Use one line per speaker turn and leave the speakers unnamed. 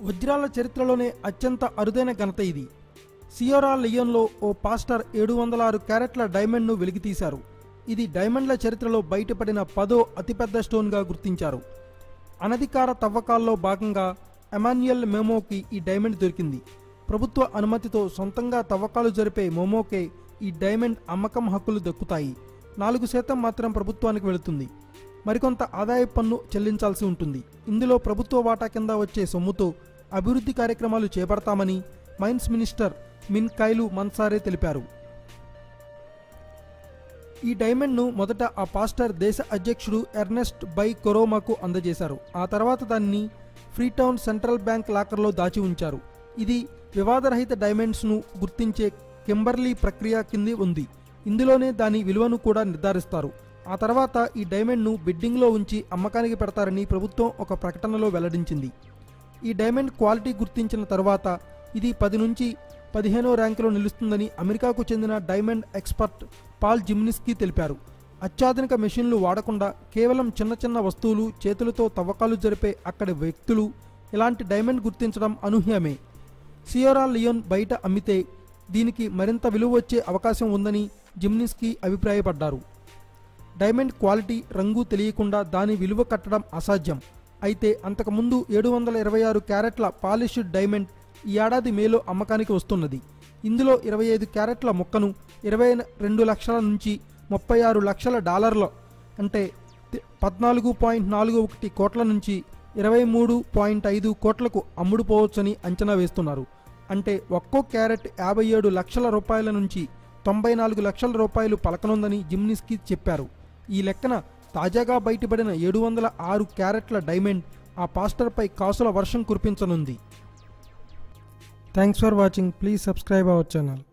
వజ్రాల చరిత్రలోనే అత్యంత అరుదైన ఘనత ఇది సియోరా లియోన్లో ఓ పాస్టర్ ఏడు వందల ఆరు క్యారెట్ల డైమండ్ను వెలికితీశారు ఇది డైమండ్ల చరిత్రలో బయటపడిన పదో అతిపెద్ద స్టోన్గా గుర్తించారు అనధికార తవ్వకాల్లో భాగంగా ఎమాన్యుయల్ మెమోకి ఈ డైమండ్ దొరికింది ప్రభుత్వ అనుమతితో సొంతంగా తవ్వకాలు జరిపే మోమోకే ఈ డైమండ్ అమ్మకం హక్కులు దక్కుతాయి నాలుగు శాతం మాత్రం ప్రభుత్వానికి వెళుతుంది మరికొంత ఆదాయ పన్ను చెల్లించాల్సి ఉంటుంది ఇందులో ప్రభుత్వ వాటా కింద వచ్చే సొమ్ముతో అభివృద్ధి కార్యక్రమాలు చేపడతామని మైన్స్ మినిస్టర్ మిన్ కైలు మన్సారే తెలిపారు ఈ డైమండ్ను మొదట ఆ పాస్టర్ దేశ అధ్యక్షుడు ఎర్నెస్ట్ బై కొరోమాకు అందజేశారు ఆ తర్వాత దాన్ని ఫ్రీటౌన్ సెంట్రల్ బ్యాంక్ లాకర్లో దాచి ఉంచారు ఇది వివాదరహిత డైమండ్స్ను గుర్తించే కింబర్లీ ప్రక్రియ కింది ఉంది ఇందులోనే దాని విలువను కూడా నిర్ధారిస్తారు ఆ తర్వాత ఈ డైమండ్ను బిడ్డింగ్లో ఉంచి అమ్మకానికి పెడతారని ప్రభుత్వం ఒక ప్రకటనలో వెల్లడించింది ఈ డైమండ్ క్వాలిటీ గుర్తించిన తర్వాత ఇది పది నుంచి పదిహేనో ర్యాంకులో నిలుస్తుందని అమెరికాకు చెందిన డైమండ్ ఎక్స్పర్ట్ పాల్ జిమ్నిస్కీ తెలిపారు అత్యాధునిక మెషిన్లు వాడకుండా కేవలం చిన్న చిన్న వస్తువులు చేతులతో తవ్వకాలు జరిపే అక్కడి వ్యక్తులు ఇలాంటి డైమండ్ గుర్తించడం అనూహ్యమే సియోరా లియోన్ బయట అమ్మితే దీనికి మరింత విలువ వచ్చే అవకాశం ఉందని జిమ్నిస్కీ అభిప్రాయపడ్డారు డైమండ్ క్వాలిటీ రంగు తెలియకుండా దాని విలువ కట్టడం అసాధ్యం అయితే అంతకుముందు ఏడు వందల ఇరవై ఆరు క్యారెట్ల పాలిష్డ్ డైమండ్ ఈ ఏడాది మేలో అమ్మకానికి వస్తున్నది ఇందులో ఇరవై ఐదు క్యారెట్ల మొక్కను ఇరవై రెండు లక్షల నుంచి ముప్పై ఆరు లక్షల డాలర్ల అంటే తి- పద్నాలుగు పాయింట్ నాలుగు ఒకటి కోట్ల నుంచి ఇరవై మూడు పాయింట్ ఐదు కోట్లకు అమ్ముడుపోవచ్చని అంచనా వేస్తున్నారు అంటే ఒక్కో క్యారెట్ యాభై ఏడు లక్షల రూపాయల నుంచి తొంభై నాలుగు లక్షల రూపాయలు పలకనుందని జిమ్నిస్కి చెప్పారు ఈ లెక్కన తాజాగా బయటపడిన ఏడు వందల ఆరు క్యారెట్ల డైమండ్ ఆ పాస్టర్పై కాసుల వర్షం కురిపించనుంది thanks for watching please subscribe our channel